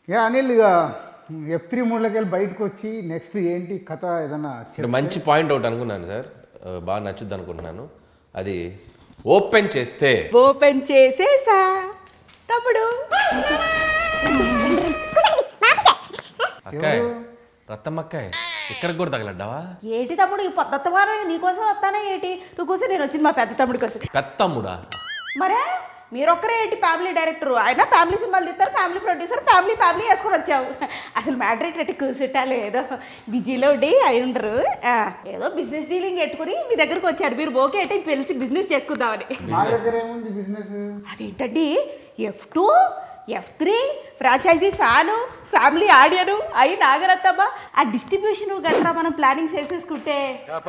ఇక అనిల్ ఇక F three మూడులోకి వెళ్ళి బయటకు వచ్చి నెక్స్ట్ ఏంటి కథ ఏదన్నా చెప్ అంటే మంచి పాయింట్ ఒకటి అనుకున్నాను సార్ ఆ, బాగా నచ్చుద్ది అనుకుంటున్నాను అది ఓపెన్ చేస్తే ఓపెన్ చేసేసా తమ్ముడు అక్కాయ్ రత్తమ్మక్కాయ్ ఇక్కడికి కూడా తగలడ్డావా ఏటి తమ్ముడు ఈ పద్ధతి వారం నీకోసం వస్తానే ఏటి నువ్వు కోసం నేను వచ్చింది మా పెద్ద తమ్ముడి కోసం పెత్తమ్ముడా మరే మీరొక్కరే ఏంటి ఫ్యామిలీ డైరెక్టర్ ఆయన ఫ్యామిలీ సినిమాలు తీస్తారు ఫ్యామిలీ ప్రొడ్యూసర్ ఫ్యామిలీ ఫ్యామిలీ వేసుకొని వచ్చావు అసలు మ్యాటర్ ఏంటంటే కూర్చుంటాలు ఏదో బిజీలో ఉండి అయి ఉండరు ఆ, ఏదో బిజినెస్ డీలింగ్ పెట్టుకుని మీ దగ్గరకు వచ్చారు మీరు ఓకే అంటే తెలిసి బిజినెస్ చేసుకుందామని మా దగ్గర ఏముంది బిజినెస్ అదేంటండి F two F three franchise fan family audience అయి నాగరత్తమ్మ ఆ డిస్ట్రిబ్యూషన్ గట్రా మనం ప్లానింగ్ చేసేసుకుంటే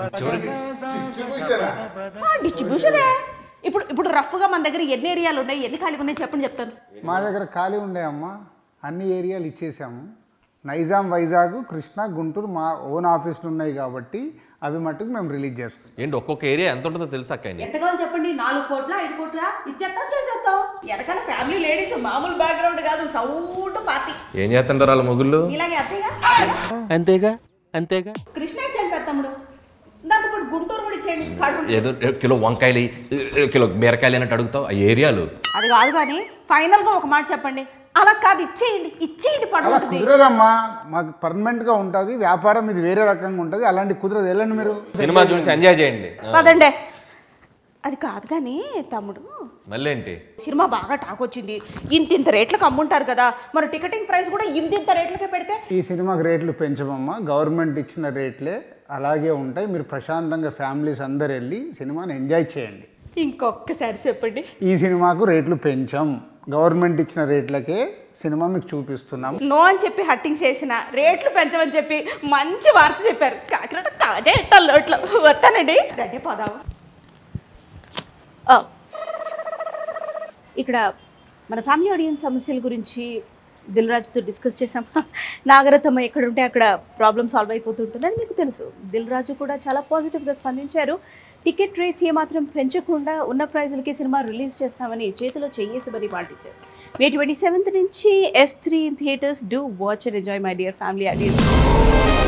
ఆ డిస్ట్రిబ్యూషనే ఇప్పుడు ఇప్పుడు రఫ్గా మన దగ్గర ఎన్ని ఏరియాలు ఉన్నాయి ఎన్ని ఖాళీగా ఉన్నాయి చెప్పండి చెప్తాను మా దగ్గర ఖాళీ ఉండేయమ్మా అన్ని ఏరియాలు ఇచ్చేసాము నైజాం వైజాగ్ కృష్ణా గుంటూరు మా ఓన్ ఆఫీసులు ఉన్నాయి కాబట్టి అవి మట్టుకు మేము రిలీజ్ చేసుకుంటాం ఏంటి ఒక్కొక్క ఏరియా ఎంత ఉంటుందో తెలుసా అక్క నీకు? ఎంత కావాలి చెప్పండి నాలుగు కోట్ల ఐదు కోట్ల ఇచ్చేస్తాం చేసేస్తాం వెనకాల ఫ్యామిలీ లేడీస్ మామూలు బ్యాక్గ్రౌండ్ కాదు సౌండ్ పార్టీ ఏం చేస్తుంటారు వాళ్ళ మొగుళ్ళు ఇలాగే అంతేగా అంతేగా అంతేగా కృష్ణ ఇచ్చాను పెద్ద తమ్ముడు దాంతో పాటు గుంటూరు కూడా ఇచ్చేయండి కడుపు ఏదో కిలో వంకాయలు ఏ, కిలో బీరకాయలు అన్నట్టు అడుగుతావు ఆ ఏరియాలు అది కాదు కానీ ఫైనల్ గా ఒక మాట చెప్పండి అలా కాదు ఇచ్చేయండి ఇచ్చేయండి అలా పడుతుంది కుదరదమ్మా మాకు పర్మనెంట్గా ఉంటుంది వ్యాపారం ఇది వేరే రకంగా ఉంటుంది అలాంటి కుదరదు వెళ్ళండి మీరు సినిమా చూసి ఎంజాయ్ చేయండి ఆ, పదండి అది కాదు కానీ తమ్ముడు మళ్ళీ ఏంటి సినిమా బాగా టాక్ వచ్చింది ఇంత ఇంత రేట్లకు అమ్ముంటారు కదా మరి టికెటింగ్ ప్రైస్ కూడా ఇంత ఇంత రేట్లకే పెడితే ఈ సినిమాకి రేట్లు పెంచమమ్మా గవర్నమెంట్ ఇచ్చిన రేట్లే అలాగే ఉంటాయి మీరు ప్రశాంతంగా ఫ్యామిలీస్ అందరు వెళ్ళి సినిమాని ఎంజాయ్ చేయండి ఇంకొకసారి చెప్పండి ఈ సినిమాకు రేట్లు పెంచాం గవర్నమెంట్ ఇచ్చిన రేట్లకే సినిమా మీకు చూపిస్తున్నాం నో అని చెప్పి హట్టింగ్ చేసిన రేట్లు పెంచమని చెప్పి మంచి వార్త చెప్పారు కాకినాడ కాజే లోట్లో వస్తానండి రెడీ పోదాము ఆ, ఇక్కడ మన ఫ్యామిలీ ఆడియన్స్ సమస్యల గురించి దిల్ రాజుతో డిస్కస్ చేసాం నాగరత్నమ్మ ఎక్కడ ఉంటే అక్కడ ప్రాబ్లం సాల్వ్ అయిపోతుంటుంది అది మీకు తెలుసు దిల్ రాజు కూడా చాలా పాజిటివ్గా స్పందించారు టికెట్ రేట్స్ ఏమాత్రం పెంచకుండా ఉన్న ప్రైజులకి సినిమా రిలీజ్ చేస్తామని చేతిలో చెయ్యేసి మరి పాటించారు మే ట్వంటీ సెవెంత్ నుంచి F three theatres do watch and enjoy my dear family audience